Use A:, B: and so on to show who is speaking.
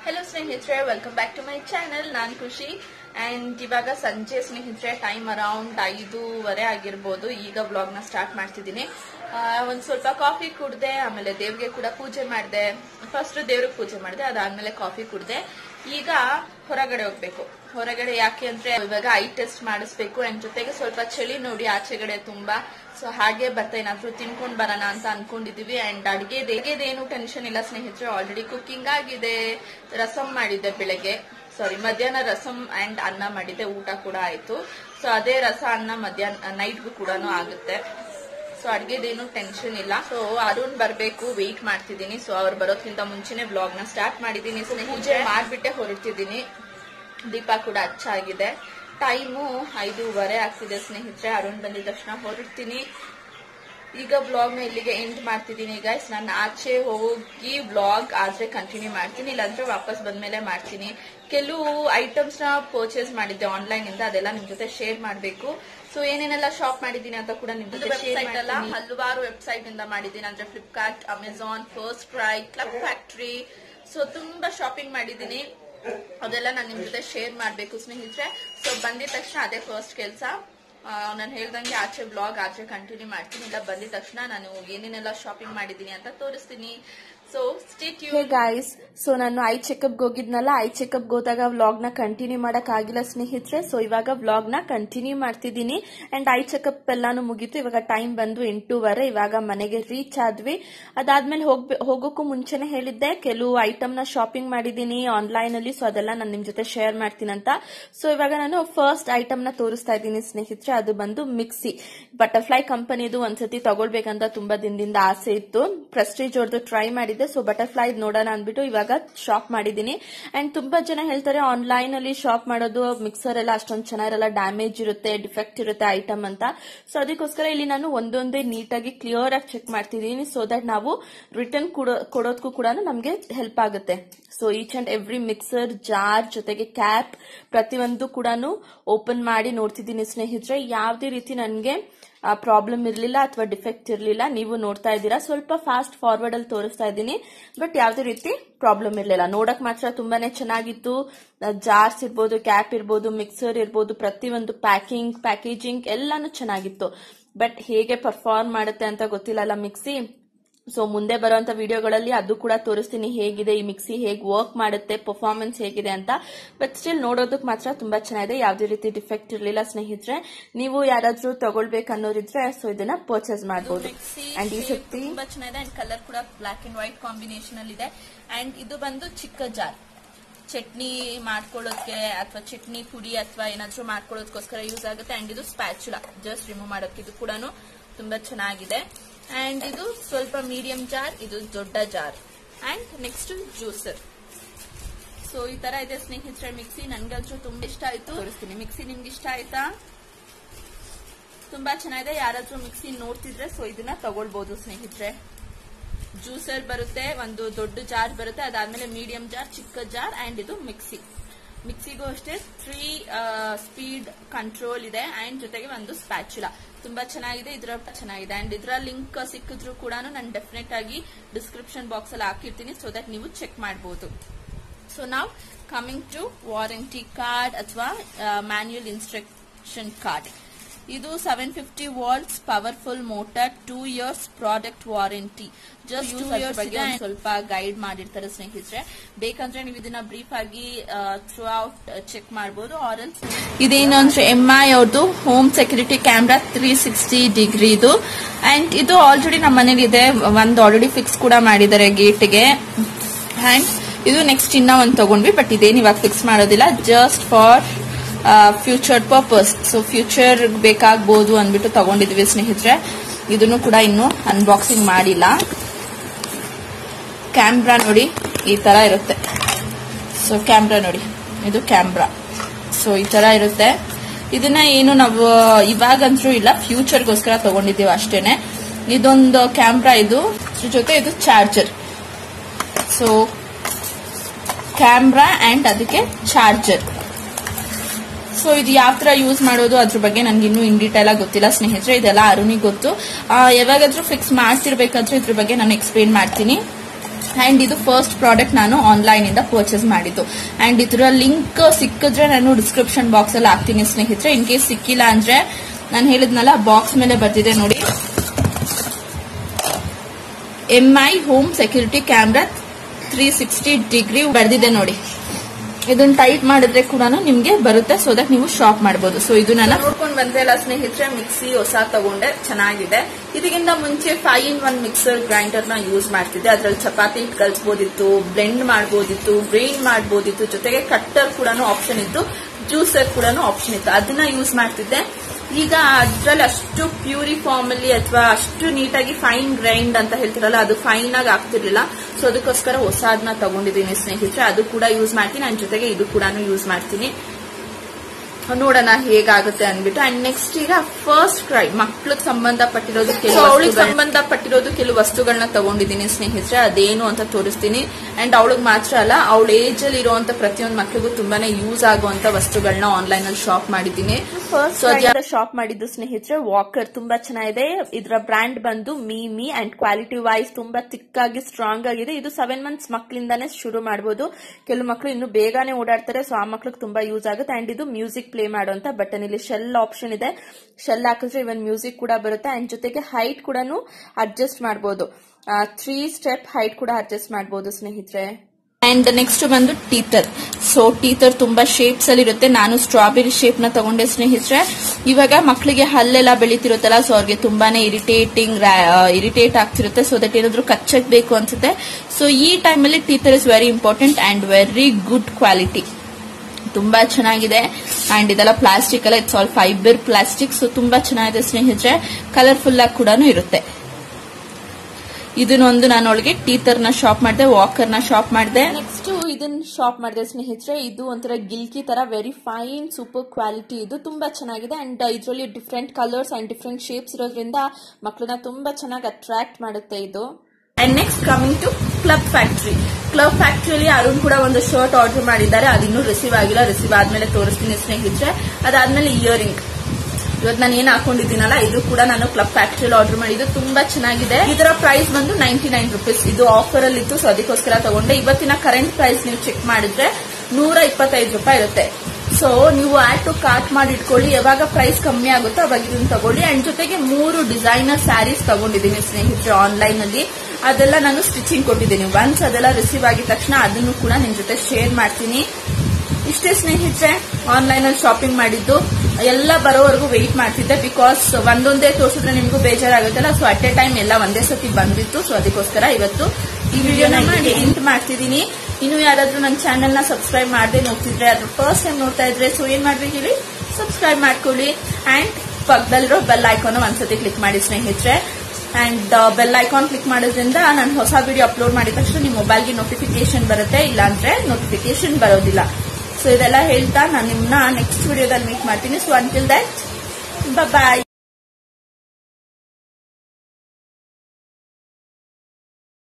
A: hello ಸ್ನೇಹಿತರೆ welcome back to my channel ನಾನು Khushi and ಇವಾಗ ಸಂಜೆ ಸ್ನೇಹಿತರೆ ಟೈಮ್ ಅರೌಂಡ್ ಐದೂವರೆ ಆಗಿರ್ಬೋದು ಈಗ ಬ್ಲಾಗ್ ನ ಸ್ಟಾರ್ಟ್ ಮಾಡ್ತಿದ್ದೀನಿ ಆ, ಒಂದ್ ಸ್ವಲ್ಪ ಕಾಫಿ ಕುಡ್ದೆ ಆಮೇಲೆ ದೇವ್ರಿಗೆ ಕೂಡ ಪೂಜೆ ಮಾಡಿದೆ ಫಸ್ಟ್ ದೇವ್ರಿಗೆ ಪೂಜೆ ಮಾಡಿದೆ ಅದಾದ್ಮೇಲೆ ಕಾಫಿ ಕುಡ್ದೆ ಈಗ ಹೊರಗಡೆ ಹೋಗ್ಬೇಕು ಹೊರಗಡೆ ಯಾಕೆ ಅಂದ್ರೆ ಇವಾಗ ಐ ಟೆಸ್ಟ್ ಮಾಡಿಸ್ಬೇಕು ಅಂಡ್ ಜೊತೆಗೆ ಸ್ವಲ್ಪ ಚಳಿ ನೋಡಿ ಆಚೆಗಡೆ ತುಂಬಾ ಸೊ ಹಾಗೆ ಬರ್ತಾ ಏನಾದ್ರು ತಿನ್ಕೊಂಡ್ ಬರೋಣ ಅಂತ ಅನ್ಕೊಂಡಿದೀವಿ ಅಂಡ್ ಅಡಿಗೆ ಏನು ಟೆನ್ಷನ್ ಇಲ್ಲ ಸ್ನೇಹಿತರೆ ಆಲ್ರೆಡಿ ಕುಕಿಂಗ್ ಆಗಿದೆ ರಸಂ ಮಾಡಿದ್ದೆ ಬೆಳಗ್ಗೆ ಸಾರಿ ಮಧ್ಯಾಹ್ನ ರಸಂ ಅಂಡ್ ಅನ್ನ ಮಾಡಿದ್ದೆ ಊಟ ಕೂಡ ಆಯ್ತು ಸೊ ಅದೇ ರಸ ಅನ್ನ ಮಧ್ಯಾಹ್ನ ನೈಟ್ಗೂ ಕೂಡ ಆಗುತ್ತೆ ಸೊ ಅಡ್ಗೆದೇನು ಟೆನ್ಷನ್ ಇಲ್ಲ ಸೊ ಅರುಣ್ ಬರ್ಬೇಕು ವೆಯ್ಟ್ ಮಾಡ್ತಿದ್ದೀನಿ ಸೊ ಅವ್ರು ಬರೋದ್ಕಿಂತ ಮುಂಚೆನೆ ಬ್ಲಾಗ್ ನ ಸ್ಟಾರ್ಟ್ ಮಾಡಿದ್ದೀನಿ ಸೊ ಪೂಜೆ ಮಾಡ್ಬಿಟ್ಟೆ ಹೊರಡ್ತಿದ್ದೀನಿ ದೀಪ ಕೂಡ ಹಚ್ಚಾಗಿದೆ ಟೈಮು ಐದೂವರೆ ಆಗ್ತಿದೆ ಸ್ನೇಹಿತರೆ ಅರುಣ್ ಬಂದಿದ ತಕ್ಷಣ ಹೊರಡ್ತೀನಿ ಈಗ ಬ್ಲಾಗ್ ನ ಇಲ್ಲಿಗೆ ಎಂಡ್ ಮಾಡ್ತಿದ್ದೀನಿ ಗೈಸ್ ನಾನು ಆಚೆ ಹೋಗಿ ಬ್ಲಾಗ್ ಆದ್ರೆ ಕಂಟಿನ್ಯೂ ಮಾಡ್ತೀನಿ ಇಲ್ಲಾಂದ್ರೆ ವಾಪಸ್ ಬಂದ್ಮೇಲೆ ಮಾಡ್ತೀನಿ ಕೆಲವು ಐಟಮ್ಸ್ ನ ಪರ್ಚೇಸ್ ಮಾಡಿದ್ದೆ ಆನ್ಲೈನ್ ಇಂದ ಅದೆಲ್ಲ ನಿಮ್ ಜೊತೆ ಶೇರ್ ಮಾಡಬೇಕು ಸೊ ಏನೇನೆಲ್ಲ ಶಾಪ್ ಮಾಡಿದ್ದೀನಿ ಅಂತ ಕೂಡ ನಿಮ್ ಜೊತೆ ವೆಬ್ಸೈಟ್ ಅಲ್ಲ ಹಲವಾರು ವೆಬ್ಸೈಟ್ ಇಂದ ಮಾಡಿದ್ದೀನಿ ಅಂದ್ರೆ Flipkart Amazon FirstCry Club Factory so ತುಂಬಾ ಶಾಪಿಂಗ್ ಮಾಡಿದ್ದೀನಿ ಅದೆಲ್ಲ ನಾನು ನಿಮ್ ಜೊತೆ ಶೇರ್ ಮಾಡ್ಬೇಕು ಸ್ನೇಹಿತರೆ ಸೊ ಬಂದಿದ ತಕ್ಷಣ ಅದೇ ಫಸ್ಟ್ ಕೆಲಸ ನಾನು ಹೇಳ್ದಂಗೆ ಆಚೆ ಬ್ಲಾಗ್ ಆಚೆ ಕಂಟಿನ್ಯೂ ಮಾಡ್ತೀನಿ ಇಲ್ಲ ಬಂದಿದ ತಕ್ಷಣ ನಾನು ಏನೇನೆಲ್ಲ ಶಾಪಿಂಗ್ ಮಾಡಿದ್ದೀನಿ ಅಂತ ತೋರಿಸ್ತೀನಿ so state
B: hey guys so ನಾನು ಐ ಚೆಕಪ್ ಹೋಗಿದ್ನಲ್ಲ ಐ ಚೆಕಪ್ ಹೋದಾಗ ವ್ಲಾಗ್ ನ ಕಂಟಿನ್ಯೂ ಮಾಡಕ್ ಆಗಿಲ್ಲ ಸ್ನೇಹಿತರೆ ಸೊ ಇವಾಗ ವ್ಲಾಗ್ ನ ಕಂಟಿನ್ಯೂ ಮಾಡ್ತಿದ್ದೀನಿ ಅಂಡ್ ಐ ಚೆಕಪ್ ಎಲ್ಲಾನು ಮುಗೀತು ಇವಾಗ ಟೈಮ್ ಬಂದು ಎಂಟೂವರೆ ಇವಾಗ ಮನೆಗೆ ರೀಚ್ ಆದ್ವಿ ಅದಾದ್ಮೇಲೆ ಹೋಗ್ ಹೋಗೋಕ್ಕೂ ಮುಂಚೆನೆ ಹೇಳಿದ್ದೆ ಕೆಲವು ಐಟಮ್ ನ ಶಾಪಿಂಗ್ ಮಾಡಿದ್ದೀನಿ ಆನ್ಲೈನ್ ಅಲ್ಲಿ ಸೊ ಅದೆಲ್ಲ ನಾನು ನಿಮ್ ಜೊತೆ ಶೇರ್ ಮಾಡ್ತೀನಿ ಅಂತ ಸೊ ಇವಾಗ ನಾನು ಫಸ್ಟ್ ಐಟಮ್ ನ ತೋರಿಸ್ತಾ ಇದ್ದೀನಿ ಸ್ನೇಹಿತರೆ ಅದು ಬಂದು ಮಿಕ್ಸಿ ಬಟರ್ಫ್ಲೈ ಕಂಪನಿದು ಒಂದ್ಸತಿ ತಗೊಳ್ಬೇಕಂತ ತುಂಬಾ ದಿನದಿಂದ ಆಸೆ ಇತ್ತು ಪ್ರೆಸ್ಟೀಜ್ ಅವ್ರದ್ದು ಟ್ರೈ ಮಾಡಿದ್ದೆ ಸೊ ಬಟರ್ಫ್ಲೈ ನೋಡೋಣ ಅಂದ್ಬಿಟ್ಟು ಇವಾಗ ಶಾಪ್ ಮಾಡಿದ್ದೀನಿ ಅಂಡ್ ತುಂಬಾ ಜನ ಹೇಳ್ತಾರೆ ಆನ್ಲೈನ್ ಅಲ್ಲಿ ಶಾಪ್ ಮಾಡೋದು ಮಿಕ್ಸರ್ ಎಲ್ಲ ಅಷ್ಟೊಂದು ಚೆನ್ನಾಗಿರಲ್ಲ ಡ್ಯಾಮೇಜ್ ಇರುತ್ತೆ ಡಿಫೆಕ್ಟ್ ಇರುತ್ತೆ ಐಟಮ್ ಅಂತ ಸೊ ಅದಕ್ಕೋಸ್ಕರ ಇಲ್ಲಿ ನಾನು ಒಂದೊಂದೇ ನೀಟಾಗಿ ಕ್ಲಿಯರ್ ಆಗಿ ಚೆಕ್ ಮಾಡ್ತಿದ್ದೀನಿ ಸೊ ದಟ್ ನಾವು ರಿಟರ್ನ್ ಕೊಡೋದಕ್ಕೂ ಕೂಡ ನಮಗೆ ಹೆಲ್ಪ್ ಆಗುತ್ತೆ so each and every mixer jar ಜೊತೆಗೆ ಕ್ಯಾಪ್ ಪ್ರತಿಯೊಂದು ಕೂಡ ಓಪನ್ ಮಾಡಿ ನೋಡ್ತಿದ್ದೀನಿ ಸ್ನೇಹಿತರೆ ಯಾವುದೇ ರೀತಿ ನನಗೆ ಪ್ರಾಬ್ಲಮ್ ಇರಲಿಲ್ಲ ಅಥವಾ ಡಿಫೆಕ್ಟ್ ಇರಲಿಲ್ಲ ನೀವು ನೋಡ್ತಾ ಇದ್ದೀರಾ ಸ್ವಲ್ಪ ಫಾಸ್ಟ್ ಫಾರ್ವರ್ಡ್ ಅಲ್ಲಿ ತೋರಿಸ್ತಾ ಇದ್ದೀನಿ ಬಟ್ ಯಾವುದೇ ರೀತಿ ಪ್ರಾಬ್ಲಮ್ ಇರಲಿಲ್ಲ ನೋಡಕ್ ಮಾತ್ರ ತುಂಬಾನೇ ಚೆನ್ನಾಗಿತ್ತು ಜಾರ್ಸ್ ಇರ್ಬೋದು ಕ್ಯಾಪ್ ಇರ್ಬೋದು ಮಿಕ್ಸರ್ ಇರ್ಬೋದು ಪ್ರತಿಯೊಂದು ಪ್ಯಾಕಿಂಗ್ ಪ್ಯಾಕೇಜಿಂಗ್ ಎಲ್ಲಾನು ಚೆನ್ನಾಗಿತ್ತು ಬಟ್ ಹೇಗೆ ಪರ್ಫಾರ್ಮ್ ಮಾಡುತ್ತೆ ಅಂತ ಗೊತ್ತಿಲ್ಲಲ್ಲ ಮಿಕ್ಸಿ ಸೊ ಮುಂದೆ ಬರುವಂತ ವಿಡಿಯೋಗಳಲ್ಲಿ ಅದು ಕೂಡ ತೋರಿಸ್ತೀನಿ ಹೇಗಿದೆ ಈ ಮಿಕ್ಸಿ ಹೇಗೆ ವರ್ಕ್ ಮಾಡುತ್ತೆ ಪರ್ಫಾರ್ಮೆನ್ಸ್ ಹೇಗಿದೆ ಅಂತ ಬಟ್ ಸ್ಟಿಲ್ ನೋಡೋದಕ್ಕೆ ಮಾತ್ರ ತುಂಬಾ ಚೆನ್ನಾಗಿದೆ ಯಾವುದೇ ರೀತಿ ಡಿಫೆಕ್ಟ್ ಇರಲಿಲ್ಲ ಸ್ನೇಹಿತರೆ ನೀವು ಯಾರಾದ್ರೂ ತಗೊಳ್ಬೇಕನ್ನೋರಿದ್ರೆ ಸೊ ಇದನ್ನ ಪರ್ಚೇಸ್ ಮಾಡಬಹುದು ಅಂಡ್ ಈ ಸತಿ
A: ತುಂಬಾ ಚೆನ್ನಾಗಿದೆ ಅಂಡ್ ಕಲರ್ ಕೂಡ ಬ್ಲಾಕ್ ಅಂಡ್ ವೈಟ್ ಕಾಂಬಿನೇಷನ್ ಅಲ್ಲಿ ಇದೆ ಅಂಡ್ ಇದು ಬಂದು ಚಿಕ್ಕ ಜಾರ್ ಚಟ್ನಿ ಮಾಡ್ಕೊಳ್ಳೋದಕ್ಕೆ ಅಥವಾ ಚಟ್ನಿ ಪುಡಿ ಅಥವಾ ಏನಾದ್ರೂ ಮಾಡ್ಕೊಳ್ಳೋದಕ್ಕೋಸ್ಕರ ಯೂಸ್ ಆಗುತ್ತೆ ಅಂಡ್ ಇದು ಸ್ಪ್ಯಾಚುಲಾ ಜಸ್ಟ್ ರಿಮೂವ್ ಮಾಡೋಕೆ ಇದು ಕೂಡ ತುಂಬಾ ಚೆನ್ನಾಗಿದೆ ಅಂಡ್ ಇದು ಸ್ವಲ್ಪ ಮೀಡಿಯಂ ಜಾರ್ ಇದು ದೊಡ್ಡ jar and next juicer so ಈ ತರ ಇದೆ ಸ್ನೇಹಿತರೆ ಮಿಕ್ಸಿ ನನ್ಗಂತೂ ತುಂಬಾ ಇಷ್ಟ ಆಯ್ತು ತೋರಿಸ್ತೀನಿ ಮಿಕ್ಸಿ ನಿಮ್ಗೆ ಇಷ್ಟ ಆಯ್ತಾ ತುಂಬಾ ಚೆನ್ನಾಗಿದೆ ಯಾರಾದ್ರೂ ಮಿಕ್ಸಿ ನೋಡ್ತಿದ್ರೆ ಸೊ ಇದನ್ನ ತಗೊಳ್ಬಹುದು ಸ್ನೇಹಿತರೆ ಜ್ಯೂಸರ್ ಬರುತ್ತೆ ಒಂದು ದೊಡ್ಡ ಜಾರ್ ಬರುತ್ತೆ ಅದಾದ್ಮೇಲೆ ಮೀಡಿಯಂ ಜಾರ್ ಚಿಕ್ಕ ಜಾರ್ ಅಂಡ್ ಇದು ಮಿಕ್ಸಿ ಮಿಕ್ಸಿಗೂ ಅಷ್ಟೇ ತ್ರೀ ಸ್ಪೀಡ್ ಕಂಟ್ರೋಲ್ ಇದೆ ಅಂಡ್ ಜೊತೆಗೆ ಒಂದು ಸ್ಪ್ಯಾಚುಲಾ ತುಂಬಾ ಚೆನ್ನಾಗಿದೆ ಇದರ ಚೆನ್ನಾಗಿದೆ ಅಂಡ್ ಇದರ ಲಿಂಕ್ ಸಿಕ್ಕಿದ್ರು ಕೂಡ ನಾನು ಡೆಫಿನೆಟ್ ಆಗಿ ಡಿಸ್ಕ್ರಿಪ್ಷನ್ ಬಾಕ್ಸ್ ಅಲ್ಲಿ ಹಾಕಿರ್ತೀನಿ ಸೊ ದಟ್ ನೀವು ಚೆಕ್ ಮಾಡಬಹುದು ಸೊ ನಾವು ಕಮಿಂಗ್ ಟು ವಾರಂಟಿ ಕಾರ್ಡ್ ಅಥವಾ ಮ್ಯಾನ್ಯುಯಲ್ ಇನ್ಸ್ಟ್ರಕ್ಷನ್ ಕಾರ್ಡ್ ಇದು seven fifty watts powerful motor two years product warranty just two years ಬಗ್ಗೆ ಒಂದ್ ಸ್ವಲ್ಪ ಗೈಡ್ ಮಾಡಿರ್ತಾರೆ ಸ್ನೇಹಿತರೆ ಬೇಕಂದ್ರೆ ನೀವು ಇದನ್ನ ಬ್ರೀಫ್ ಆಗಿ ಥ್ರೂ ಔಟ್ ಚೆಕ್ ಮಾಡಬಹುದು ಆರಲ್ಸ್ ಇದೇನು ಅಂದ್ರೆ ಎಂ ಐ ಅವ್ರದ್ದು home security camera three sixty ಡಿಗ್ರಿದು ಅಂಡ್ ಇದು ಆಲ್ರೆಡಿ ನಮ್ಮ ಮನೇಲಿ ಇದೆ ಒಂದು ಆಲ್ರೆಡಿ ಫಿಕ್ಸ್ ಕೂಡ ಮಾಡಿದ್ದಾರೆ ಗೇಟ್ಗೆ ಅಂಡ್ ಇದು ನೆಕ್ಸ್ಟ್ ಇನ್ನ ಒಂದು ತಗೊಂಡ್ವಿ ಬಟ್ ಇದೇನು ಇವಾಗ ಫಿಕ್ಸ್ ಮಾಡೋದಿಲ್ಲ just for future purpose so future ಬೇಕಾಗ್ಬೋದು ಅಂದ್ಬಿಟ್ಟು ತಗೊಂಡಿದ್ವಿ ಸ್ನೇಹಿತರೆ ಇದನ್ನು ಕೂಡ ಇನ್ನು ಅನ್ಬಾಕ್ಸಿಂಗ್ ಮಾಡಿಲ್ಲ ಕ್ಯಾಮ್ರಾ ನೋಡಿ ಈ ತರ ಇರುತ್ತೆ ಸೊ ಕ್ಯಾಮ್ರಾ ನೋಡಿ ಇದು ಕ್ಯಾಮ್ರಾ ಸೊ ಈ ತರ ಇರುತ್ತೆ ಇದನ್ನ ಏನು ನಾವು ಇವಾಗಂತೂ ಇಲ್ಲ ಫ್ಯೂಚರ್ಗೋಸ್ಕರ ತಗೊಂಡಿದ್ದೀವಿ ಅಷ್ಟೇನೆ ಇದೊಂದು ಕ್ಯಾಮ್ರಾ ಇದು ಇದ್ರ ಜೊತೆ ಇದು ಚಾರ್ಜರ್ ಸೊ ಕ್ಯಾಮ್ರಾ ಅಂಡ್ ಅದಕ್ಕೆ ಚಾರ್ಜರ್ ಸೊ ಇದು ಯಾವ ತರ ಯೂಸ್ ಮಾಡೋದು ಅದ್ರ ಬಗ್ಗೆ ನನ್ಗೆ ಇನ್ನೂ ಇನ್ ಡೀಟೇಲ್ ಆಗಿ ಗೊತ್ತಿಲ್ಲ ಸ್ನೇಹಿತರೆ ಇದೆಲ್ಲ ಅರುಣಿಗೆ ಗೊತ್ತು ಆ, ಯಾವಾಗಾದ್ರೂ ಫಿಕ್ಸ್ ಮಾಡ್ತಿರ್ಬೇಕಾದ್ರೆ ಇದ್ರ ಬಗ್ಗೆ ನಾನು ಎಕ್ಸ್ಪ್ಲೇನ್ ಮಾಡ್ತೀನಿ ಅಂಡ್ ಇದು ಫಸ್ಟ್ ಪ್ರಾಡಕ್ಟ್ ನಾನು ಆನ್ಲೈನ್ ಇಂದ ಪರ್ಚೇಸ್ ಮಾಡಿದ್ದು ಅಂಡ್ ಇದರ ಲಿಂಕ್ ಸಿಕ್ಕಿದ್ರೆ ನಾನು ಡಿಸ್ಕ್ರಿಪ್ಷನ್ ಬಾಕ್ಸ್ ಅಲ್ಲಿ ಹಾಕ್ತೀನಿ ಸ್ನೇಹಿತರೆ ಇನ್ ಕೇಸ್ ಸಿಕ್ಕಿಲ್ಲ ಅಂದ್ರೆ ನಾನು ಹೇಳಿದ್ನಲ್ಲ ಬಾಕ್ಸ್ ಮೇಲೆ ಬರ್ತಿದೆ ನೋಡಿ M I home security camera three sixty degree ಬರ್ದಿದೆ ನೋಡಿ ಇದನ್ನ ಟೈಟ್ ಮಾಡಿದ್ರೆ ಕೂಡ ನಿಮ್ಗೆ ಬರುತ್ತೆ ಸೊ ದಟ್ ನೀವು ಶಾಪ್ ಮಾಡಬಹುದು ಸೊ ಇದು ನನ್ನ ನೋಡ್ಕೊಂಡು ಬಂದ್ರೆ ಎಲ್ಲ ಸ್ನೇಹಿತರೆ ಮಿಕ್ಸಿ ಹೊಸ ತಗೊಂಡೆ ಚೆನ್ನಾಗಿದೆ ಇದಕ್ಕಿಂತ ಮುಂಚೆ five in one mixer grinder ನ ಯೂಸ್ ಮಾಡ್ತಿದ್ದೆ ಅದ್ರಲ್ಲಿ ಚಪಾತಿ ಹಿಟ್ಟು ಕಲ್ಸ್ಬೋದಿತ್ತು ಬ್ಲೆಂಡ್ ಮಾಡ್ಬೋದಿತ್ತು ಗ್ರೈಂಡ್ ಮಾಡ್ಬೋದಿತ್ತು ಜೊತೆಗೆ ಕಟ್ಟರ್ ಕೂಡ ಆಪ್ಷನ್ ಇತ್ತು ಜ್ಯೂಸರ್ ಕೂಡ ಆಪ್ಷನ್ ಇತ್ತು ಅದನ್ನ ಯೂಸ್ ಮಾಡ್ತಿದ್ದೆ ಈಗ ಅದ್ರಲ್ಲಿ ಅಷ್ಟು ಪ್ಯೂರಿ ಫಾರ್ಮ್ ಅಲ್ಲಿ ಅಥವಾ ಅಷ್ಟು ನೀಟಾಗಿ ಫೈನ್ ಗ್ರೈಂಡ್ ಅಂತ ಹೇಳ್ತಿರಲ್ಲ ಅದು ಫೈನ್ ಆಗಿ ಆಗ್ತಿರ್ಲಿಲ್ಲ ಸೊ ಅದಕ್ಕೋಸ್ಕರ ಹೊಸದನ್ನ ತಗೊಂಡಿದ್ದೀನಿ ಸ್ನೇಹಿತರೆ ಅದು ಕೂಡ ಯೂಸ್ ಮಾಡ್ತೀನಿ ನನ್ನ ಜೊತೆಗೆ ಇದು ಕೂಡ ಯೂಸ್ ಮಾಡ್ತೀನಿ ನೋಡೋಣ ಹೇಗಾಗುತ್ತೆ ಅನ್ಬಿಟ್ಟು ಅಂಡ್ ನೆಕ್ಸ್ಟ್ ಈಗ ಫಸ್ಟ್ ಕ್ರೈ ಮಕ್ಳಿಗೆ ಸಂಬಂಧಪಟ್ಟಿರೋದು ಕೆಲವು ಅವಳಿಗೆ ಸಂಬಂಧಪಟ್ಟಿರೋದು ಕೆಲವು ವಸ್ತುಗಳನ್ನ ತಗೊಂಡಿದ್ದೀನಿ ಸ್ನೇಹಿತರೆ ಅದೇನು ಅಂತ ತೋರಿಸ್ತೀನಿ ಅಂಡ್ ಅವಳಿಗೆ ಮಾತ್ರ ಅಲ್ಲ ಅವಳ ಏಜ್ ಅಲ್ಲಿ ಇರುವಂತ ಪ್ರತಿಯೊಂದು ಮಕ್ಳಿಗೂ ತುಂಬಾನೇ ಯೂಸ್ ಆಗುವಂತ ವಸ್ತುಗಳನ್ನ ಆನ್ಲೈನ್ ಅಲ್ಲಿ ಶಾಪ್ ಮಾಡಿದ್ದೀನಿ
B: ಫಸ್ಟ್ ಶಾಪ್ ಮಾಡಿದ್ದು ಸ್ನೇಹಿತರೆ ವಾಕರ್ ತುಂಬಾ ಚೆನ್ನಾಗಿದೆ ಇದರ ಬ್ರ್ಯಾಂಡ್ ಬಂದು ಮೀಮಿ ಅಂಡ್ ಕ್ವಾಲಿಟಿ ವೈಸ್ ತುಂಬಾ ತಿಕ್ಕಾಗಿ ಸ್ಟ್ರಾಂಗ್ ಆಗಿದೆ ಇದು ಸೆವೆನ್ ಮಂತ್ಸ್ ಮಕ್ಕಳಿಂದಾನೇ ಶುರು ಮಾಡಬಹುದು ಕೆಲವು ಮಕ್ಕಳು ಇನ್ನು ಬೇಗನೆ ಓಡಾಡ್ತಾರೆ ಸೊ ಆ ಮಕ್ಳಿಗೆ ತುಂಬಾ ಯೂಸ್ ಆಗುತ್ತೆ ಅಂಡ್ ಇದು ಮ್ಯೂಸಿಕ್ ಪ್ಲೇ ಮಾಡುವಂತ ಬಟನ್ ಇಲ್ಲಿ ಶೆಲ್ ಆಪ್ಷನ್ ಇದೆ ಶೆಲ್ ಹಾಕಿದ್ರೆ ಇವನ್ ಮ್ಯೂಸಿಕ್ ಕೂಡ ಬರುತ್ತೆ ಅಂಡ್ ಜೊತೆಗೆ ಹೈಟ್ ಕೂಡ ಅಡ್ಜಸ್ಟ್ ಮಾಡಬಹುದು ತ್ರೀ ಸ್ಟೆಪ್ ಹೈಟ್ ಕೂಡ ಅಡ್ಜಸ್ಟ್ ಮಾಡಬಹುದು ಸ್ನೇಹಿತರೆ
A: ಅಂಡ್ ನೆಕ್ಸ್ಟ್ ಬಂದು ಟೀತರ್ ಸೊ ಟೀತರ್ ತುಂಬಾ ಶೇಪ್ಸ್ ಅಲ್ಲಿ ಇರುತ್ತೆ ನಾನು ಸ್ಟ್ರಾಬೆರಿ ಶೇಪ್ ನ ತಗೊಂಡೆ ಸ್ನೇಹಿತರೆ ಇವಾಗ ಮಕ್ಕಳಿಗೆ ಹಲ್ಲೆಲ್ಲ ಬೆಳಿತಿರುತ್ತಲ್ಲ ಸೊ ಅವ್ರಿಗೆ ತುಂಬಾನೇ ಇರಿಟೇಟಿಂಗ್ ಇರಿಟೇಟ್ ಆಗ್ತಿರುತ್ತೆ ಸೊ ದಟ್ ಏನಾದ್ರು ಕಚ್ಚಕ್ ಬೇಕು ಅನ್ಸುತ್ತೆ ಸೊ ಈ ಟೈಮಲ್ಲಿ teether is very important and very good quality ತುಂಬಾ ಚೆನ್ನಾಗಿದೆ ಅಂಡ್ ಇದೆಲ್ಲ ಪ್ಲಾಸ್ಟಿಕ್ ಅಲ್ಲ it's all fibre plastic so ತುಂಬಾ ಚೆನ್ನಾಗಿದೆ ಸ್ನೇಹಿತರೆ ಕಲರ್ಫುಲ್ ಆಗಿ ಕೂಡ ಇರುತ್ತೆ ಇದನ್ನೊಂದು ನಾನು ಅವಳಿಗೆ ಟೀತರ್ ನ ಶಾಪ್ ಮಾಡಿದೆ ವಾಕರ್ ನ ಶಾಪ್ ಮಾಡಿದೆ
B: ನೆಕ್ಸ್ಟ್ ಇದನ್ನ ಶಾಪ್ ಮಾಡಿದೆ ಸ್ನೇಹಿತರೆ ಇದು ಒಂಥರ ಗಿಲ್ಕಿ ತರ ವೆರಿ ಫೈನ್ ಸೂಪರ್ ಕ್ವಾಲಿಟಿ ಇದು ತುಂಬಾ ಚೆನ್ನಾಗಿದೆ ಅಂಡ್ ಇದರಲ್ಲಿ different colours and different shapes ಇರೋದ್ರಿಂದ ಮಕ್ಕಳನ್ನ ತುಂಬಾ ಚೆನ್ನಾಗಿ ಅಟ್ರಾಕ್ಟ್ ಮಾಡುತ್ತೆ ಇದು
A: and next coming to Club Factory Club ಫ್ಯಾಕ್ಟ್ರಿಯಲ್ಲಿ ಅರುಣ್ ಕೂಡ ಒಂದು ಶರ್ಟ್ ಆರ್ಡರ್ ಮಾಡಿದ್ದಾರೆ ಅದಿನ್ನೂ ರಿಸೀವ್ ಆಗಿಲ್ಲ ರಿಸೀವ್ ಆದ್ಮೇಲೆ ತೋರಿಸ್ತೀನಿ ಸ್ನೇಹಿತರೆ ಅದಾದ್ಮೇಲೆ ಇಯರಿಂಗ್ ಇವತ್ತು ನಾನು ಏನ್ ಹಾಕೊಂಡಿದ್ದೀನಲ್ಲ ಇದು ಕೂಡ ನಾನು ಕ್ಲಬ್ ಫ್ಯಾಕ್ಟ್ರಿಯಲ್ಲಿ ಆರ್ಡರ್ ಮಾಡಿದ್ದು ತುಂಬಾ ಚೆನ್ನಾಗಿದೆ ಇದರ ಪ್ರೈಸ್ ಬಂದು ನೈಂಟಿ ನೈನ್ ರುಪೀಸ್ ಇದು ಆಫರ್ ಅಲ್ಲಿ ಇತ್ತು ಸೊ ಅದಕ್ಕೋಸ್ಕರ ತಗೊಂಡೆ ಇವತ್ತಿನ ಕರೆಂಟ್ ಪ್ರೈಸ್ ನೀವು ಚೆಕ್ ಮಾಡಿದ್ರೆ ನೂರ ಇಪ್ಪತ್ತೈದು ರೂಪಾಯಿ ಇರುತ್ತೆ ಸೊ ನೀವು ಆಡ್ ಟು ಕಾರ್ಟ್ ಮಾಡಿ ಇಟ್ಕೊಳ್ಳಿ ಯಾವಾಗ ಪ್ರೈಸ್ ಕಮ್ಮಿ ಆಗುತ್ತೋ ಅವಾಗ ಇದನ್ನ ತಗೊಳ್ಳಿ ಅಂಡ್ ಜೊತೆಗೆ ಮೂರು ಡಿಸೈನರ್ ಸ್ಯಾರೀಸ್ ತಗೊಂಡಿದ್ದೀನಿ ಸ್ನೇಹಿತರೆ ಆನ್ಲೈನ್ ಅಲ್ಲಿ ಅದೆಲ್ಲ ನಾನು ಸ್ಟಿಚಿಂಗ್ ಕೊಟ್ಟಿದ್ದೀನಿ ಒನ್ಸ್ ಅದೆಲ್ಲ ರಿಸೀವ್ ಆಗಿದ ತಕ್ಷಣ ಅದನ್ನು ಕೂಡ ನಿಮ್ ಜೊತೆ ಶೇರ್ ಮಾಡ್ತೀನಿ ಇಷ್ಟೇ ಸ್ನೇಹಿತರೆ ಆನ್ಲೈನ್ ಅಲ್ಲಿ ಶಾಪಿಂಗ್ ಮಾಡಿದ್ದು ಎಲ್ಲ ಬರೋವರೆಗೂ ವೆಯ್ಟ್ ಮಾಡ್ತಿದ್ದೆ ಬಿಕಾಸ್ ಒಂದೊಂದೇ ತೋರಿಸಿದ್ರೆ ನಿಮ್ಗೂ ಬೇಜಾರಾಗುತ್ತಲ್ಲ ಸೊ ಅಟ್ ಎ ಟೈಮ್ ಎಲ್ಲ ಒಂದೇ ಸತಿ ಬಂದಿತ್ತು ಸೊ ಅದಕ್ಕೋಸ್ಕರ ಇವತ್ತು ಈ ವಿಡಿಯೋನ ಮಾಡಿ ಎಂಟ್ ಮಾಡ್ತಿದ್ದೀನಿ ಇನ್ನು ಯಾರಾದ್ರೂ ನನ್ನ ಚಾನೆಲ್ ನ ಸಬ್ಸ್ಕ್ರೈಬ್ ಮಾಡದೆ ನೋಡ್ತಿದ್ರೆ ಅದ್ರ ಫಸ್ಟ್ ಟೈಮ್ ನೋಡ್ತಾ ಇದ್ರೆ ಸೊ ಏನ್ ಮಾಡ್ಬೇಕು ಹೇಳಿ ಸಬ್ಸ್ಕ್ರೈಬ್ ಮಾಡ್ಕೊಳ್ಳಿ ಅಂಡ್ ಪಕ್ಕದಲ್ಲಿರೋ ಬೆಲ್ ಐಕಾನ್ ಒಂದ್ಸತಿ ಕ್ಲಿಕ್ ಮಾಡಿ ಸ್ನೇಹಿತರೆ ಅಂಡ್ ಬೆಲ್ ಐಕಾನ್ ಕ್ಲಿಕ್ ಮಾಡೋದ್ರಿಂದ ನಾನು ಹೊಸ ವಿಡಿಯೋ ಅಪ್ಲೋಡ್ ಮಾಡಿದ ತಕ್ಷಣ ನಿಮ್ಮ ಮೊಬೈಲ್ಗೆ ನೋಟಿಫಿಕೇಶನ್ ಬರುತ್ತೆ ಇಲ್ಲಾಂದ್ರೆ ನೋಟಿಫಿಕೇಶನ್ ಬರೋದಿಲ್ಲ ಸೊ ಇದೆಲ್ಲ ಹೇಳ್ತಾ ನಾನು ನಿಮ್ಮನ್ನ ನೆಕ್ಸ್ಟ್ ವಿಡಿಯೋದಲ್ಲಿ ಮೀಟ್ ಮಾಡ್ತೀನಿ ಸೊ ಅಂಟಿಲ್ ದಟ್ ಬಾಯ್